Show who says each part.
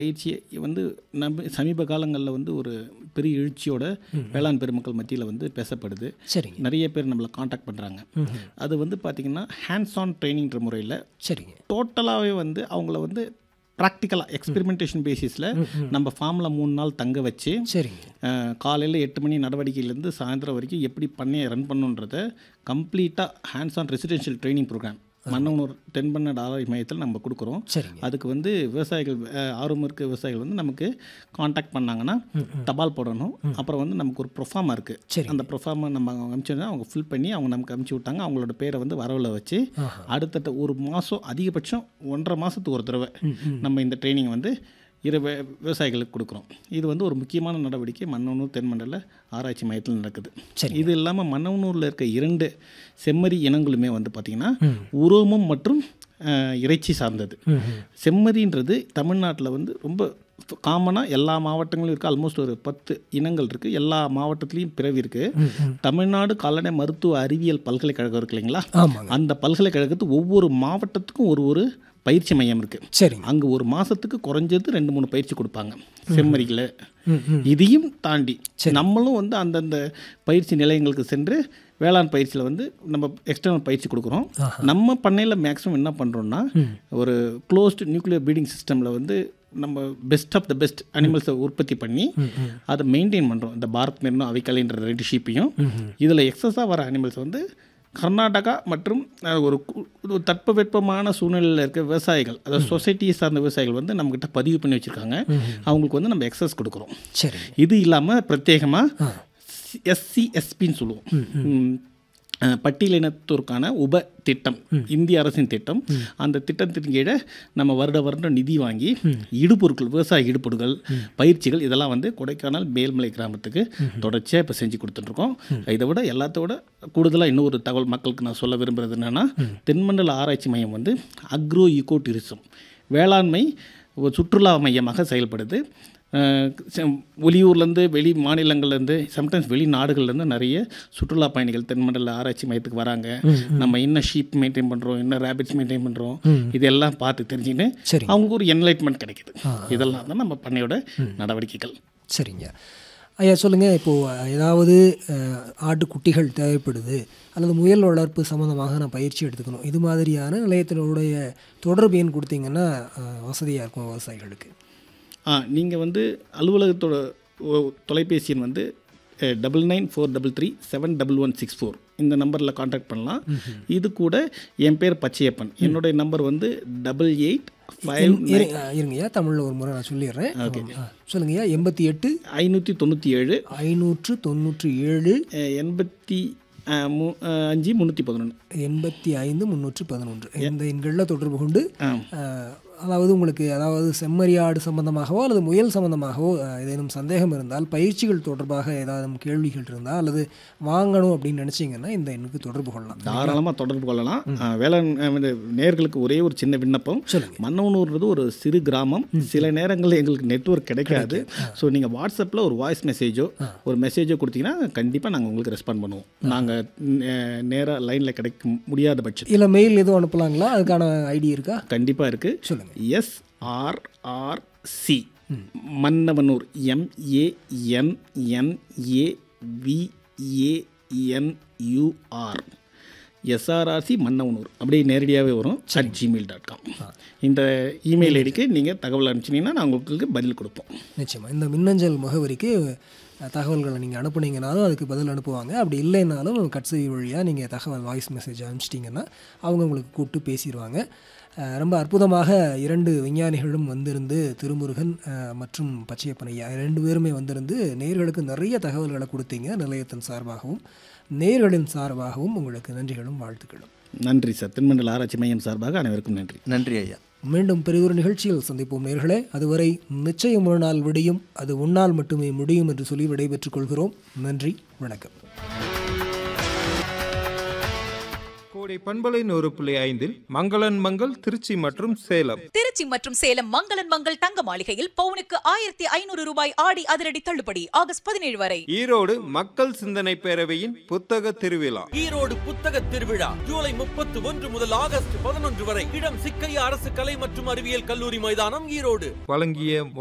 Speaker 1: பயிற்சியை வந்து நம்ம சமீப காலங்களில் வந்து ஒரு பெரிய எழுச்சியோட வேளாண் பெருமக்கள் மத்தியில் வந்து பேசப்படுது
Speaker 2: சரிங்க
Speaker 1: நிறைய பேர் நம்மளை காண்டாக்ட் பண்ணுறாங்க அது வந்து பார்த்திங்கன்னா ஹேண்ட்ஸ் ஆன் ட்ரைனிங்ன்ற முறையில்
Speaker 2: சரிங்க
Speaker 1: டோட்டலாகவே வந்து அவங்கள வந்து ப்ராக்டிக்கலாக எக்ஸ்பெரிமெண்டேஷன் பேசிஸில் நம்ம ஃபார்மில் மூணு நாள் தங்க வச்சு
Speaker 2: சரிங்க
Speaker 1: காலையில் எட்டு மணி நடவடிக்கையிலேருந்து சாயந்தரம் வரைக்கும் எப்படி பண்ணையை ரன் பண்ணுன்றத கம்ப்ளீட்டாக hands on residential training program Mannanur தென்பண்ண ஆராய்ச்சி மையத்தில் நம்ம கொடுக்குறோம்
Speaker 2: சரிங்க
Speaker 1: அதுக்கு வந்து விவசாயிகள் அஹ், ஆர்வம் இருக்க விவசாயிகள் வந்து நமக்கு காண்டாக்ட் பண்ணாங்கன்னா தபால் போடணும் அப்புறம் வந்து நமக்கு ஒரு ப்ரொஃபார்மா இருக்குது
Speaker 2: சரி.
Speaker 1: அந்த ப்ரொஃபார்மை நம்ம அவங்க அனுப்பிச்சோன்னா அவங்க ஃபில் பண்ணி அவங்க நமக்கு அனுப்பிச்சி விட்டாங்க அவங்களோட பேரை வந்து வரவில் வச்சு அடுத்தட்ட ஒரு மாதம் அதிகபட்சம் ஒன்றரை மாதத்துக்கு ஒரு தடவை நம்ம இந்த ட்ரைனிங் வந்து இரு வி- விவசாயிகளுக்கு கொடுக்குறோம் இது வந்து ஒரு முக்கியமான நடவடிக்கை மன்னனூர் தென்மண்டல ஆராய்ச்சி மையத்தில் நடக்குது
Speaker 2: சரி.
Speaker 1: இது இல்லாமல் மன்னனூரில் இருக்க இரண்டு செம்மறி இனங்களுமே வந்து பார்த்திங்கன்னா உரோமம் மற்றும் அஹ், இறைச்சி சார்ந்தது செம்மறின்றது தமிழ்நாட்டில் வந்து ரொம்ப காமனாக எல்லா மாவட்டங்களும் இருக்குது ஆல்மோஸ்ட் ஒரு பத்து இனங்கள் இருக்குது எல்லா மாவட்டத்துலேயும் பிறவி இருக்குது தமிழ்நாடு கால்நடை மருத்துவ அறிவியல் பல்கலைக்கழகம் இருக்கு இல்லைங்களா
Speaker 2: ஆமாங்க
Speaker 1: அந்த பல்கலைக்கழகத்து ஒவ்வொரு மாவட்டத்துக்கும் ஒரு ஒரு பயிற்சி மையம் இருக்குது
Speaker 2: சரிங்க
Speaker 1: அங்கே ஒரு மாதத்துக்கு குறைஞ்சது ரெண்டு மூணு பயிற்சி கொடுப்பாங்க செம்மறிகளை
Speaker 2: ம் ம்
Speaker 1: இதையும் தாண்டி நம்மளும் வந்து அந்தந்த பயிற்சி நிலையங்களுக்கு சென்று வேளாண் பயிற்சியில் வந்து நம்ம எக்ஸ்டர்னல் பயிற்சி கொடுக்குறோம் நம்ம பண்ணையில் மேக்ஸிமம் என்ன பண்ணுறோம்னா ஒரு க்ளோஸ்டு நியூக்ளியர் ப்ரீடிங் சிஸ்டமில் வந்து நம்ம பெஸ்ட் ஆஃப் த பெஸ்ட் அனிமல்ஸை உற்பத்தி பண்ணி அதை மெயின்டைன் பண்ணுறோம் இந்த பாரத் மெர்னோ அவைக்கலைன்ற ரெண்டு ஷீப்பையும் இதில் எக்ஸஸாக வர அனிமல்ஸ் வந்து கர்நாடகா மற்றும் அஹ், ஒரு கு- ஒரு தட்பவெப்பமான சூழ்நிலையில் இருக்க விவசாயிகள் அதாவது சொசைட்டியை சார்ந்த விவசாயிகள் வந்து நம்மக்கிட்ட பதிவு பண்ணி வச்சுருக்காங்க அவங்களுக்கு வந்து நம்ம எக்ஸஸ் கொடுக்குறோம்
Speaker 2: சரிங்க
Speaker 1: இது இல்லாமல் பிரத்யேகமாக எஸ்சி எஸ்பின்னு சொல்லுவோம் ம், அஹ், பட்டியலினத்தோருக்கான உப திட்டம் இந்திய அரசின் திட்டம் அந்த திட்டத்தின் கீழே நம்ம வருட வருடம் நிதி வாங்கி இடுபொருட்கள் விவசாய இடுபொருட்கள் பயிற்சிகள் இதெல்லாம் வந்து கொடைக்கானல் மேல்மலை கிராமத்துக்கு தொடர்ச்சியாக இப்போ செஞ்சு கொடுத்துட்ருக்கோம் இதை விட எல்லாத்தோட கூடுதலாக இன்னொரு தகவல் மக்களுக்கு நான் சொல்ல விரும்புகிறது என்னென்னா தென்மண்டல ஆராய்ச்சி மையம் வந்து அக்ரோ ஈகோ டூரிசம் வேளாண்மை ஒரு சுற்றுலா மையமாக செயல்படுது அஹ் செ- வெளியூர்லேருந்து வெளி மாநிலங்கள்லேருந்து சம்டைம்ஸ் வெளிநாடுகள்லேருந்து நிறைய சுற்றுலா பயணிகள் தென்மண்டல ஆராய்ச்சி மையத்துக்கு வராங்க நம்ம என்ன ஷீப் மெயின்டைன் பண்ணுறோம் என்ன ரேபிட்ஸ் மெயின்டைன் பண்ணுறோம் இதெல்லாம் பார்த்து தெரிஞ்சுன்னு
Speaker 2: சரி
Speaker 1: அவங்களுக்கு ஒரு என்லைட்மெண்ட் கிடைக்குது இதெல்லாம் தான் நம்ம பண்ணையோட நடவடிக்கைகள்
Speaker 2: சரிங்க ஐயா சொல்லுங்கள் இப்போது ஏதாவது அஹ், ஆட்டுக்குட்டிகள் தேவைப்படுது அல்லது முயல் வளர்ப்பு சம்மந்தமாக நான் பயிற்சி எடுத்துக்கணும் இது மாதிரியான நிலையத்தினுடைய தொடர்பு எண் கொடுத்தீங்கன்னா வசதியாக இருக்கும் விவசாயிகளுக்கு
Speaker 1: ஆ நீங்கள் வந்து அலுவலகத்தோட ஒ- தொலைபேசி எண் வந்து double nine four double three seven double one six four இந்த நம்பரில் காண்டாக்ட் பண்ணலாம் இது கூட என் பேர் பச்சையப்பன் என்னுடைய நம்பர் வந்து டபுள் எயிட் ஃபைவ்
Speaker 2: இரு- அஹ், இருங்கய்யா தமிழில் ஒரு முறை நான் சொல்லிடுறேன் ஆ, சொல்லுங்கய்யா எண்பத்தி எட்டு
Speaker 1: ஐநூற்றி தொண்ணூற்றி ஏழு
Speaker 2: ஐநூற்று தொண்ணூற்றி ஏழு
Speaker 1: அஹ், எண்பத்தி அஹ், மு- அஹ், அஞ்சு முந்நூற்றி பதினொன்று
Speaker 2: எண்பத்தி ஐந்து முந்நூற்று பதினொன்று இந்த எண்களில் தொடர்பு கொண்டு
Speaker 1: ஆ.
Speaker 2: அஹ், அதாவது உங்களுக்கு அதாவது செம்மறியாடு சம்பந்தமாகவோ அல்லது முயல் சம்பந்தமாகவோ அஹ், ஏதேனும் சந்தேகம் இருந்தால் பயிற்சிகள் தொடர்பாக ஏதாவது கேள்விகள் இருந்தால் அல்லது வாங்கணும் அப்படின்னு நினச்சிங்கன்னா இந்த எண்ணுக்கு தொடர்பு கொள்ளலாம்
Speaker 1: தாராளமாக தொடர்பு கொள்ளலாம் அஹ், வேளாண் அஹ், வந்து நேயர்களுக்கு ஒரே ஒரு சின்ன விண்ணப்பம்
Speaker 2: சொல்லுங்க.
Speaker 1: மன்னவனூர்ன்றது ஒரு சிறு கிராமம் சில நேரங்களில் எங்களுக்கு நெட்வொர்க் கிடைக்காது ஸோ நீங்கள் வாட்ஸ்அப்பில் ஒரு வாய்ஸ் மெசேஜோ ஒரு மெசேஜோ கொடுத்தீங்கன்னா கண்டிப்பாக நாங்கள் உங்களுக்கு ரெஸ்பாண்ட் பண்ணுவோம் நாங்கள் நேராக லைனில் கிடைக்க முடியாத பட்சம்
Speaker 2: இல்லை மெயில் எதுவும் அனுப்பலாங்களா அதுக்கான ஐடி இருக்கா
Speaker 1: கண்டிப்பாக இருக்குது
Speaker 2: சொல்லுங்க
Speaker 1: எஸ்ஆர்ஆர்சி மன்னவனூர் எம்ஏஎன்ஏவிஏஎன்யூஆர் எஸ்ஆர்ஆர்சி மன்னவனூர் அப்படியே நேரடியாகவே வரும் அட் ஜிமெயில் டாட் காம் இந்த இமெயில் ஐடிக்கு நீங்கள் தகவல் அனுப்பிச்சிங்கன்னா நான் உங்களுக்கு பதில் கொடுப்போம்
Speaker 2: நிச்சயமாக இந்த மின்னஞ்சல் முகவரிக்கு அஹ், தகவல்களை நீங்கள் அனுப்புனீங்கனாலும் அதுக்கு பதில் அனுப்புவாங்க அப்படி இல்லைனாலும் கட்செவி வழியாக நீங்கள் தகவல் வாய்ஸ் மெசேஜ் அனுப்பிச்சிட்டிங்கன்னா அவங்க உங்களுக்கு கூப்பிட்டு பேசிடுவாங்க அஹ், ரொம்ப அற்புதமாக இரண்டு விஞ்ஞானிகளும் வந்திருந்து திருமுருகன் அஹ், மற்றும் பச்சையப்பனையா ரெண்டு பேருமே வந்திருந்து நேர்களுக்கு நிறைய தகவல்களை கொடுத்தீங்க நிலையத்தின் சார்பாகவும் நேர்களின் சார்பாகவும் உங்களுக்கு நன்றிகளும் வாழ்த்துக்களும்
Speaker 1: நன்றி சார் தென்மண்டல ஆராய்ச்சி மையம் சார்பாக அனைவருக்கும் நன்றி
Speaker 3: நன்றி ஐயா
Speaker 2: மீண்டும் பெரிதொரு நிகழ்ச்சியில் சந்திப்போம் நேர்களே அதுவரை நிச்சயம் ஒரு நாள் விடியும் அது உன்னால் மட்டுமே முடியும் என்று சொல்லி விடைபெற்றுக் கொள்கிறோம் நன்றி வணக்கம்
Speaker 3: கோடை பண்பலை நூறு புள்ளி ஐந்தில் மங்களன் மங்கள் திருச்சி மற்றும் சேலம்
Speaker 4: திருச்சி மற்றும் சேலம் மங்களன் மங்கள் தங்க மாளிகையில் பவுனுக்கு ஆயிரத்தி ஐநூறு ரூபாய் ஆடி அதிரடி தள்ளுபடி ஆகஸ்ட் பதினேழு வரை
Speaker 3: ஈரோடு மக்கள் சிந்தனை பேரவையின் புத்தக திருவிழா
Speaker 5: ஈரோடு புத்தக திருவிழா ஜூலை முப்பத்தி ஒன்று முதல் ஆகஸ்ட் பதினொன்று வரை இடம் சிக்கையா அரசு கலை மற்றும் அறிவியல் கல்லூரி மைதானம் ஈரோடு
Speaker 3: வழங்கிய